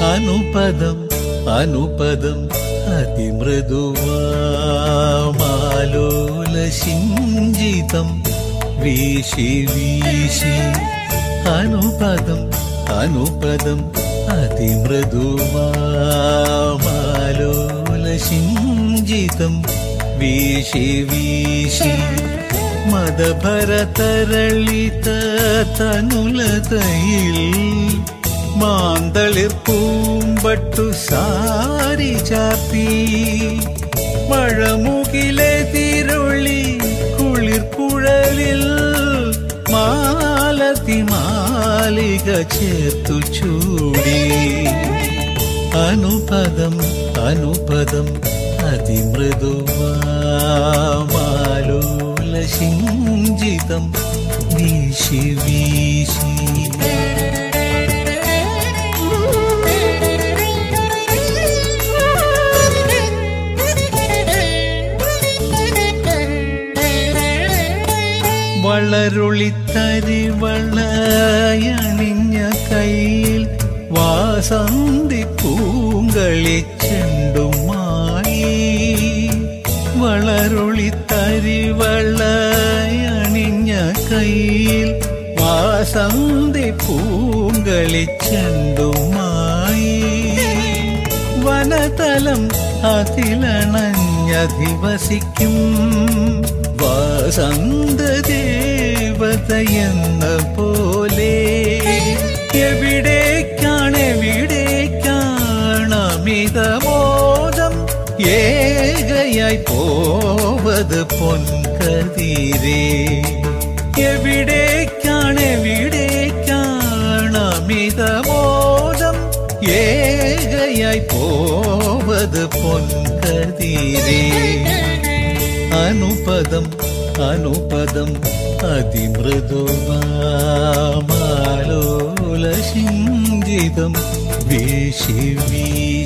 അനുപദം അനുപദം അതിമൃദുവാമാലോലശിഞ്ചിതം വീശി വീശി അനുപദം അനുപദം അതിമൃദുവാമാലോലശിഞ്ചിതം വീശി വീശി മദഭരതരളിത തനുലതയിൽ മാന്തളിർ പൂമ്പട്ടു സാരി ചാപ്പി മഴമുകിലെ തിരുളി കുളിർക്കുഴലിൽ മാലതി മാലിക ചേർത്തു ചൂടി അനുപദം അനുപദം അതിമൃദുവാമാലോലശിഞ്ചിതം വീശി വീശി വളരുളിത്തരി വളയണിഞ്ഞ കയ്യിൽ വാസന്തി പൂങ്കളിച്ചെണ്ടുമായി വളരുളിത്തരി വളയണിഞ്ഞ കയ്യിൽ വാസന്തി പൂങ്കളിച്ചെണ്ടുമായി വനതലം അതിലണഞ്ഞധിവസിക്കും വസന്തദേവതയെന്ന പോലെ എവിടേക്കാണ് എവിടേക്കാണ് അമിതമോദം ഏകയായി പോവത് പൊൻകതിരേ എവിടേക്കാണ് എവിടേക്കാണ് അമിതമോദം ഏകയായി പോവത് പൊൻകതിരേ അനുപദം അനുപദം അതിമൃദുവാമാലോലശിഞ്ചിതം വീശി വീശി